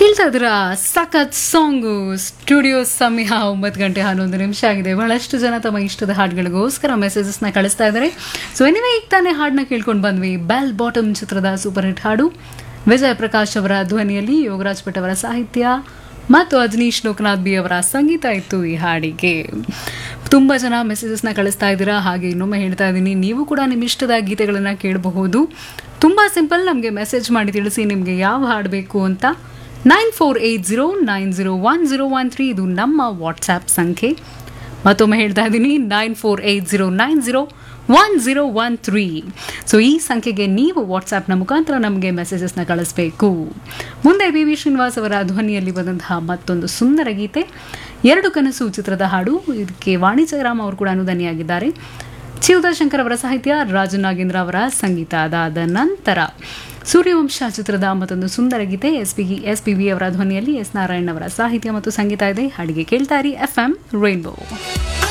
ಕೇಳ್ತಾ ಇದ್ರ ಸಖತ್ ಸಾಂಗು ಸ್ಟುಡಿಯೋ ಸಮಯ ಒಂಬತ್ತು ಗಂಟೆ ಹನ್ನೊಂದು ನಿಮಿಷ ಆಗಿದೆ ಬಹಳಷ್ಟು ಜನ ತಮ್ಮ ಇಷ್ಟದ ಹಾಡುಗಳಿಗೋಸ್ಕರ ಮೆಸೇಜಸ್ನ ಕಳಿಸ್ತಾ ಇದ್ದಾರೆ ಸೊ ಎನಿವೆ ಈಗ ತಾನೇ ಹಾಡನ್ನ ಕೇಳ್ಕೊಂಡು ಬಂದ್ವಿ ಬೆಲ್ ಬಾಟಮ್ ಚಿತ್ರದ ಸೂಪರ್ ಹಿಟ್ ಹಾಡು ವಿಜಯ್ ಪ್ರಕಾಶ್ ಅವರ ಧ್ವನಿಯಲ್ಲಿ ಯೋಗರಾಜ್ ಭಟ್ ಅವರ ಸಾಹಿತ್ಯ ಮತ್ತು ಅಜನೀಶ್ ಲೋಕನಾಥ್ ಬಿ ಅವರ ಸಂಗೀತ ಇತ್ತು ಈ ಹಾಡಿಗೆ ತುಂಬ ಜನ ಮೆಸೇಜಸ್ನ ಕಳಿಸ್ತಾ ಇದ್ದೀರಾ ಹಾಗೆ ಇನ್ನೊಮ್ಮೆ ಹೇಳ್ತಾ ಇದ್ದೀನಿ ನೀವು ಕೂಡ ನಿಮ್ಮ ಇಷ್ಟದ ಗೀತೆಗಳನ್ನು ಕೇಳಬಹುದು ತುಂಬ ಸಿಂಪಲ್ ನಮಗೆ ಮೆಸೇಜ್ ಮಾಡಿ ತಿಳಿಸಿ ನಿಮಗೆ ಯಾವ ಹಾಡು ಬೇಕು ಅಂತ nine four eight zero nine zero one zero one three ಇದು ನಮ್ಮ ವಾಟ್ಸ್ಆ್ಯಪ್ ಸಂಖ್ಯೆ ಮತ್ತೊಮ್ಮೆ ಹೇಳ್ತಾ ಇದ್ದೀನಿ nine four eight zero nine zero one zero one three so ಈ ಸಂಖ್ಯೆಗೆ ನೀವು ವಾಟ್ಸ್ಆ್ಯಪ್ನ ಮುಖಾಂತರ ನಮಗೆ ಮೆಸೇಜಸ್ನ ಕಳಿಸ್ಬೇಕು ಮುಂದೆ ಬಿ ವಿ ಶ್ರೀನಿವಾಸ್ ಅವರ ಧ್ವನಿಯಲ್ಲಿ ಬಂದಂತಹ ಮತ್ತೊಂದು ಸುಂದರ ಗೀತೆ ಎರಡು ಕನಸು ಚಿತ್ರದ ಹಾಡು ಇದಕ್ಕೆ ವಾಣಿ ಜಯರಾಮ್ ಅವರು ಕೂಡ ಅನುದಾನಿಯಾಗಿದ್ದಾರೆ ಶಿವದಾಶಂಕರ್ ಅವರ ಸಾಹಿತ್ಯ ರಾಜನಾಗೇಂದ್ರ ಅವರ ಸಂಗೀತ ಅದಾದ ನಂತರ ಸೂರ್ಯವಂಶ ಚಿತ್ರದ ಮತ್ತೊಂದು ಸುಂದರ ಗೀತೆ S P S P V ಅವರ ಧ್ವನಿಯಲ್ಲಿ ಎಸ್ ನಾರಾಯಣ್ ಅವರ ಸಾಹಿತ್ಯ ಮತ್ತು ಸಂಗೀತ ಇದೆ ಹಾಡಿಗೆ ಕೇಳ್ತಾರಿ ಎಫ್ ಎಂ ರೈನ್ಬೋ